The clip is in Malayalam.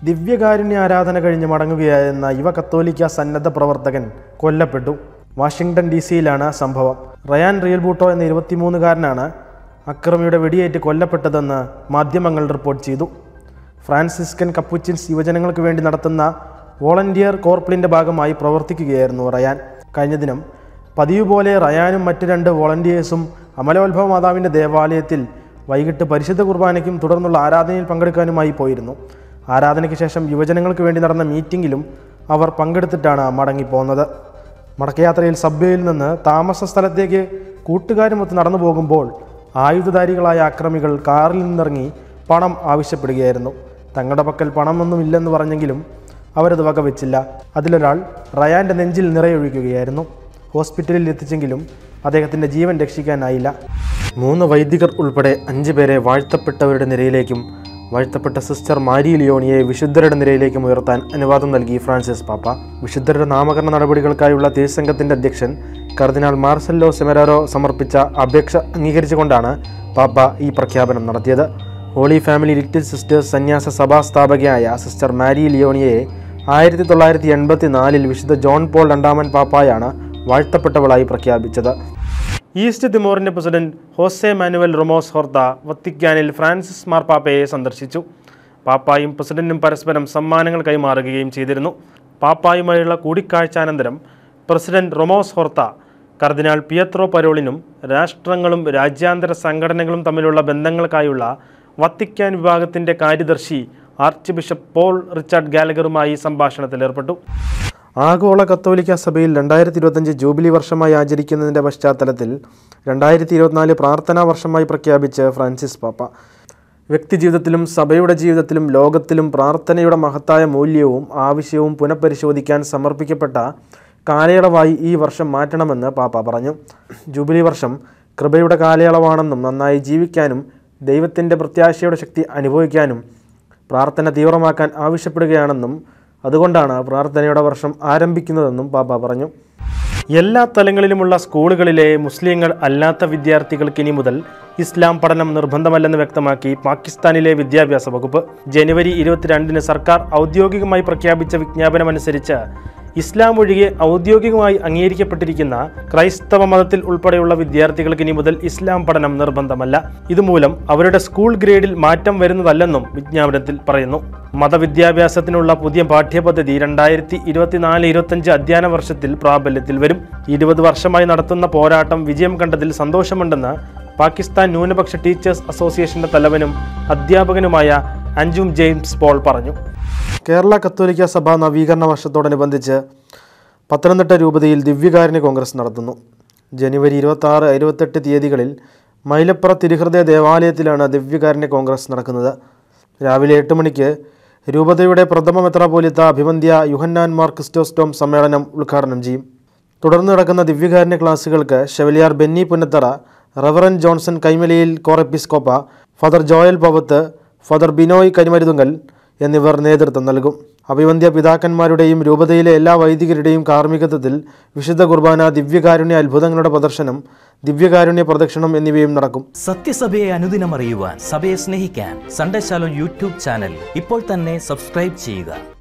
ദിവ്യകാരുണ്യ ആരാധന കഴിഞ്ഞ് മടങ്ങുകയായിരുന്ന യുവ കത്തോലിക്ക സന്നദ്ധ പ്രവർത്തകൻ കൊല്ലപ്പെട്ടു വാഷിംഗ്ടൺ ഡി സിയിലാണ് സംഭവം റയാൻ റിയൽ ബൂട്ടോ എന്ന ഇരുപത്തിമൂന്നുകാരനാണ് അക്രമിയുടെ വെടിയേറ്റ് കൊല്ലപ്പെട്ടതെന്ന് മാധ്യമങ്ങൾ റിപ്പോർട്ട് ചെയ്തു ഫ്രാൻസിസ്കൻ കപ്പുച്ചിൻസ് യുവജനങ്ങൾക്ക് വേണ്ടി നടത്തുന്ന വോളണ്ടിയർ കോർപ്പിളിൻ്റെ ഭാഗമായി പ്രവർത്തിക്കുകയായിരുന്നു റയാൻ കഴിഞ്ഞ ദിനം പതിവ് പോലെ റയാനും മറ്റ് രണ്ട് വോളണ്ടിയേഴ്സും അമലോത്ഭവ മാതാവിൻ്റെ ദേവാലയത്തിൽ വൈകിട്ട് പരിശുദ്ധ കുർബാനയ്ക്കും തുടർന്നുള്ള ആരാധനയിൽ പങ്കെടുക്കാനുമായി പോയിരുന്നു ആരാധനയ്ക്ക് ശേഷം യുവജനങ്ങൾക്ക് വേണ്ടി നടന്ന മീറ്റിംഗിലും അവർ പങ്കെടുത്തിട്ടാണ് മടങ്ങിപ്പോന്നത് മടക്കയാത്രയിൽ സബ്വേയിൽ നിന്ന് താമസ സ്ഥലത്തേക്ക് കൂട്ടുകാരുമൊത്ത് നടന്നു പോകുമ്പോൾ ആയുധധാരികളായ അക്രമികൾ കാറിൽ നിന്നിറങ്ങി പണം ആവശ്യപ്പെടുകയായിരുന്നു തങ്ങളുടെ പക്കൽ പണമൊന്നുമില്ലെന്ന് പറഞ്ഞെങ്കിലും അവരത് വകവെച്ചില്ല അതിലൊരാൾ റയാൻ്റെ നെഞ്ചിൽ നിറയൊഴിക്കുകയായിരുന്നു ഹോസ്പിറ്റലിൽ എത്തിച്ചെങ്കിലും അദ്ദേഹത്തിൻ്റെ ജീവൻ രക്ഷിക്കാനായില്ല മൂന്ന് വൈദികർ ഉൾപ്പെടെ അഞ്ച് പേരെ വാഴ്ത്തപ്പെട്ടവരുടെ നിരയിലേക്കും വാഴ്ത്തപ്പെട്ട സിസ്റ്റർ മാരി ലിയോണിയെ വിശുദ്ധരുടെ നിരയിലേക്കും ഉയർത്താൻ അനുവാദം നൽകി ഫ്രാൻസിസ് പാപ്പ വിശുദ്ധരുടെ നാമകരണ നടപടികൾക്കായുള്ള തിരുസംഘത്തിന്റെ അധ്യക്ഷൻ കർദിനാൾ മാർസല്ലോ സെമരാരോ സമർപ്പിച്ച അപേക്ഷ അംഗീകരിച്ചുകൊണ്ടാണ് പാപ്പ ഈ പ്രഖ്യാപനം നടത്തിയത് ഹോളി ഫാമിലി ലിറ്റിൽ സിസ്റ്റേഴ്സ് സന്യാസ സഭാ സ്ഥാപകയായ സിസ്റ്റർ മാരി ലിയോണിയെ ആയിരത്തി തൊള്ളായിരത്തി എൺപത്തി നാലിൽ വിശുദ്ധ ജോൺ പോൾ രണ്ടാമൻ പാപ്പായാണ് വാഴ്ത്തപ്പെട്ടവളായി പ്രഖ്യാപിച്ചത് ഈസ്റ്റ് തിമോറിന്റെ president Jose Manuel Ramos Horta വത്തിക്കാനിൽ ഫ്രാൻസിസ് മാർപ്പാപ്പയെ സന്ദർശിച്ചു പാപ്പായും പ്രസിഡന്റും പരസ്പരം സമ്മാനങ്ങൾ കൈമാറുകയും ചെയ്തിരുന്നു പാപ്പായുമായുള്ള കൂടിക്കാഴ്ചാനന്തരം പ്രസിഡന്റ് റൊമോസ് ഹോർത്ത കർദിനാൾ പിയത്രോ പരോളിനും രാഷ്ട്രങ്ങളും രാജ്യാന്തര സംഘടനകളും തമ്മിലുള്ള ബന്ധങ്ങൾക്കായുള്ള വത്തിക്കാൻ വിഭാഗത്തിന്റെ കാര്യദർശി ആർച്ച് ബിഷപ്പ് പോൾ റിച്ചാർഡ് ഗാലഗറുമായി സംഭാഷണത്തിൽ ഏർപ്പെട്ടു ആഗോള കത്തോലിക്ക സഭയിൽ രണ്ടായിരത്തി ഇരുപത്തഞ്ച് ജൂബിലി വർഷമായി ആചരിക്കുന്നതിൻ്റെ പശ്ചാത്തലത്തിൽ രണ്ടായിരത്തി ഇരുപത്തിനാല് പ്രാർത്ഥനാ വർഷമായി പ്രഖ്യാപിച്ച് ഫ്രാൻസിസ് പാപ്പ വ്യക്തിജീവിതത്തിലും സഭയുടെ ജീവിതത്തിലും ലോകത്തിലും പ്രാർത്ഥനയുടെ മഹത്തായ മൂല്യവും ആവശ്യവും പുനഃപരിശോധിക്കാൻ സമർപ്പിക്കപ്പെട്ട കാലയളവായി ഈ വർഷം മാറ്റണമെന്ന് പാപ്പ പറഞ്ഞു ജൂബിലി വർഷം കൃപയുടെ കാലയളവാണെന്നും നന്നായി ജീവിക്കാനും ദൈവത്തിൻ്റെ പ്രത്യാശയുടെ ശക്തി അനുഭവിക്കാനും പ്രാർത്ഥന തീവ്രമാക്കാൻ ആവശ്യപ്പെടുകയാണെന്നും അതുകൊണ്ടാണ് പ്രാർത്ഥനയുടെ വർഷം ആരംഭിക്കുന്നതെന്നും പാപ്പ പറഞ്ഞു എല്ലാ തലങ്ങളിലുമുള്ള സ്കൂളുകളിലെ മുസ്ലിങ്ങൾ അല്ലാത്ത വിദ്യാർത്ഥികൾക്ക് ഇനി മുതൽ ഇസ്ലാം പഠനം നിർബന്ധമല്ലെന്ന് വ്യക്തമാക്കി പാകിസ്ഥാനിലെ വിദ്യാഭ്യാസ വകുപ്പ് ജനുവരി ഇരുപത്തിരണ്ടിന് സർക്കാർ ഔദ്യോഗികമായി പ്രഖ്യാപിച്ച വിജ്ഞാപനമനുസരിച്ച് ഇസ്ലാം ഒഴികെ ഔദ്യോഗികമായി അംഗീകരിക്കപ്പെട്ടിരിക്കുന്ന ക്രൈസ്തവ മതത്തിൽ ഉൾപ്പെടെയുള്ള വിദ്യാർത്ഥികൾക്ക് ഇനി മുതൽ ഇസ്ലാം പഠനം നിർബന്ധമല്ല ഇതുമൂലം അവരുടെ സ്കൂൾ ഗ്രേഡിൽ മാറ്റം വരുന്നതല്ലെന്നും വിജ്ഞാപനത്തിൽ പറയുന്നു മതവിദ്യാഭ്യാസത്തിനുള്ള പുതിയ പാഠ്യപദ്ധതി രണ്ടായിരത്തി ഇരുപത്തിനാല് ഇരുപത്തഞ്ച് അധ്യയന വർഷത്തിൽ പ്രാബല്യത്തിൽ വരും ഇരുപത് വർഷമായി നടത്തുന്ന പോരാട്ടം വിജയം കണ്ടതിൽ സന്തോഷമുണ്ടെന്ന് പാകിസ്ഥാൻ ന്യൂനപക്ഷ ടീച്ചേഴ്സ് അസോസിയേഷന്റെ തലവനും അധ്യാപകനുമായ അഞ്ജും ജെയിംസ് പോൾ പറഞ്ഞു കേരള കത്തോലിക്ക സഭ നവീകരണ വർഷത്തോടനുബന്ധിച്ച് പത്തനംതിട്ട രൂപതയിൽ ദിവ്യകാരുണ്യ കോൺഗ്രസ് നടത്തുന്നു ജനുവരി ഇരുപത്തി ആറ് ഇരുപത്തെട്ട് തീയതികളിൽ മൈലപ്പുറ തിരുഹൃദയ ദേവാലയത്തിലാണ് ദിവ്യകാരുണ്യ കോൺഗ്രസ് നടക്കുന്നത് രാവിലെ എട്ട് മണിക്ക് രൂപതയുടെ പ്രഥമ മെത്രാപോലിത്ത അഭിവന്ധ്യ യുഹന്നാൻ മാർ ക്രിസ്റ്റോസ്റ്റോം സമ്മേളനം ഉദ്ഘാടനം ചെയ്യും തുടർന്ന് നടക്കുന്ന ദിവ്യകാരുണ്യ ക്ലാസുകൾക്ക് ഷെവലിയാർ ബെന്നി പുന്നത്തറ റവറൻ ജോൺസൺ കൈമലയിൽ കോറെപ്പിസ്കോപ്പ ഫാദർ ജോയൽ പവത്ത് ഫാദർ ബിനോയ് കരിമരുതുങ്കൽ എന്നിവർ നേതൃത്വം നൽകും അഭിവന്ധ്യ പിതാക്കന്മാരുടെയും രൂപതയിലെ എല്ലാ വൈദികരുടെയും കാർമ്മികത്വത്തിൽ വിശുദ്ധ കുർബാന ദിവ്യകാരുണ്യ അത്ഭുതങ്ങളുടെ പ്രദർശനം ദിവ്യകാരുണ്യ പ്രദക്ഷിണം എന്നിവയും നടക്കും സത്യസഭയെ അനുദിനം അറിയുവാൻ സഭയെ സ്നേഹിക്കാൻ സൺഡേ ശാലോ യൂട്യൂബ് ചാനൽ ഇപ്പോൾ തന്നെ സബ്സ്ക്രൈബ് ചെയ്യുക